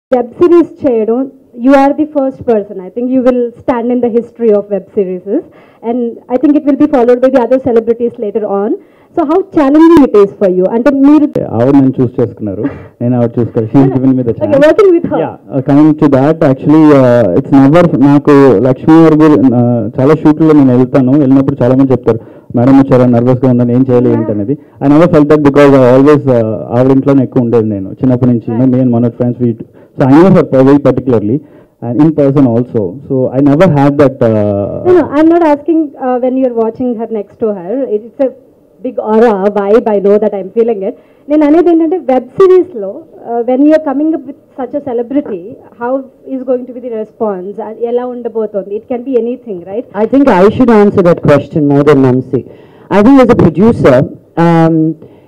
Web series చేయడం you are the first person I think you will stand in the history of web series and I think it will be followed by the other celebrities later on so how challenging it is for you అంటే మీరు ఆవిడ నన్ను choose చేసుకున్నారు నేను ఆవిడ చూసుకోవాలి she given me the Okay, working with her. Coming to that actually it's never నాకు లక్ష్మీ గారి గురి- uh, చాలా షూట్లో నేను వెళ్తాను వెళ్ళినప్పుడు చాలా మంది చెప్తారు మేడం వచ్చారా నర్వస్ గా ఉందని ఏం చేయాలి ఏంటి అనేది I never felt that because I always ఆవిడ ఇంట్లోనే ఎక్కువ ఉండేది నేను చిన్నప్పటి నుంచి మీ అండ్ మనోజ్ ఫ్రెండ్స్ వీట్ so I know for very particularly and in person also so I never had that No, no, I'm not asking uh, when you're watching her next to her. It's a big aura, vibe. I know that I'm feeling it. నేను అనేది ఏంటంటే web సిరీస్లో when you're coming up with such a celebrity how is going to be the response ఎలా ఉండబోతోంది it can be anything right I think I should answer that question more than Nancy. I think as a producer, um,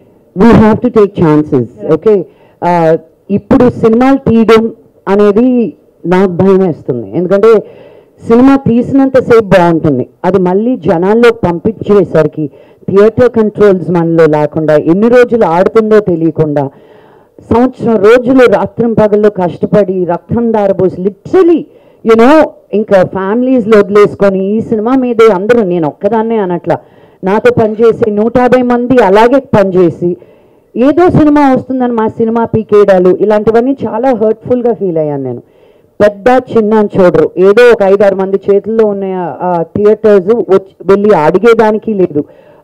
we have to take chances, okay? Uh, ఇప్పుడు సినిమాలు తీయడం అనేది నాకు భయం వేస్తుంది ఎందుకంటే సినిమా తీసినంతసేపు బాగుంటుంది అది మళ్ళీ జనాల్లో పంపించేసరికి థియేటర్ కంట్రోల్స్ మనలో లేకుండా ఎన్ని రోజులు ఆడుతుందో తెలియకుండా సంవత్సరం రోజులు రాత్రం పగల్లో కష్టపడి రక్తం దారబోసి లిటరలీ యునో ఇంకా ఫ్యామిలీస్లో వదిలేసుకొని ఈ సినిమా మీదే అందరూ నేను ఒక్కదాన్నే అనట్లా నాతో పనిచేసి నూట యాభై మంది అలాగే పనిచేసి ఏదో సినిమా వస్తుందని మా సినిమా పీకేయడాలు ఇలాంటివన్నీ చాలా హర్ట్ఫుల్గా ఫీల్ అయ్యాను నేను పెద్ద చిన్న అని చూడరు ఏదో ఒక ఐదారు మంది చేతుల్లో ఉన్న థియేటర్స్ వచ్చి వెళ్ళి అడిగేదానికి లేదు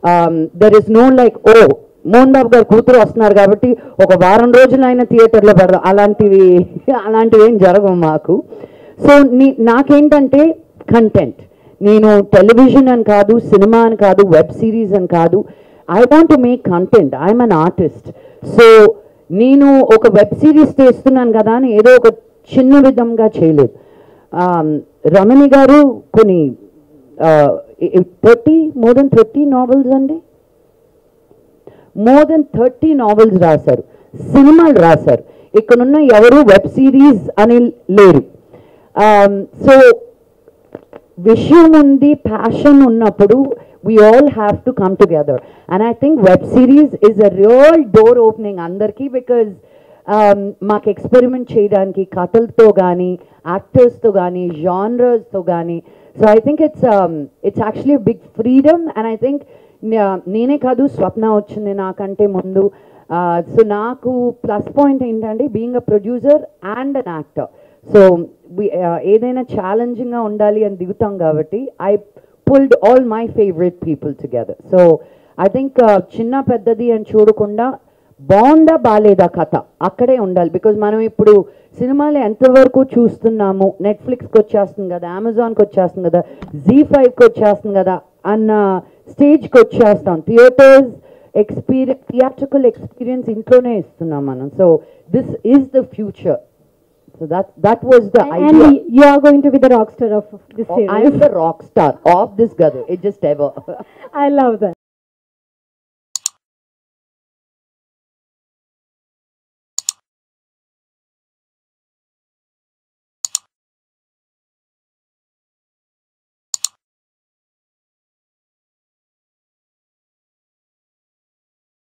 there is no like oh Mohan Babu garu కూతురు వస్తున్నారు కాబట్టి ఒక వారం రోజులు అయినా థియేటర్లో పెడదాం అలాంటివి అలాంటివి ఏం జరగవు మాకు సో నీ నాకేంటంటే కంటెంట్ నేను టెలివిజన్ అని కాదు సినిమా అని కాదు వెబ్ సిరీస్ అని కాదు I want to make content I'm an artist so నేను ఒక వెబ్ సిరీస్ చేస్తున్నాను కదా అని ఏదో ఒక చిన్న విధంగా చేయలేదు Um, రమణి గారు కొన్ని thirty more than thirty novels అండి మోర్ దెన్ థర్టీ నావెల్స్ రాశారు సినిమాలు రాశారు ఇక్కడున్న ఎవరు వెబ్ సిరీస్ అని లేరు సో విషయం ఉంది ప్యాషన్ ఉన్నప్పుడు we all have to come together and I think web series is a real door opening అందరికీ బికాజ్ మాకు ఎక్స్పెరిమెంట్ చేయడానికి కథలతో కానీ యాక్టర్స్తో కానీ జానరస్తో కానీ so I think it's it's actually big freedom and I think నేనే కాదు స్వప్న వచ్చింది నాకంటే ముందు సో నాకు ప్లస్ పాయింట్ ఏంటంటే being a producer and an actor so ఏదైనా ఛాలెంజింగ్గా ఉండాలి అని దిగుతాం కాబట్టి I pulled all my favourite people together so I think చిన్న పెద్దది అని చూడకుండా బాగుందా బాగాలేదా కథ అక్కడే ఉండాలి బికాజ్ మనం ఇప్పుడు సినిమాలు ఎంతవరకు చూస్తున్నాము నెట్ఫ్లిక్స్కి వచ్చేస్తుంది కదా అమెజాన్కి వచ్చేస్తుంది కదా జీ ఫైవ్కి వచ్చేస్తుంది కదా అన్న స్టేజ్కి వచ్చేస్తాం థియేటర్స్ ఎక్స్పీరియన్స్ థియేట్రికల్ ఎక్స్పీరియన్స్ ఇంట్లోనే ఇస్తున్నాం మనం so this is the future so that that was the and idea you are going to be the rock star of this I series am the rock star of this gather. It just ever. I love that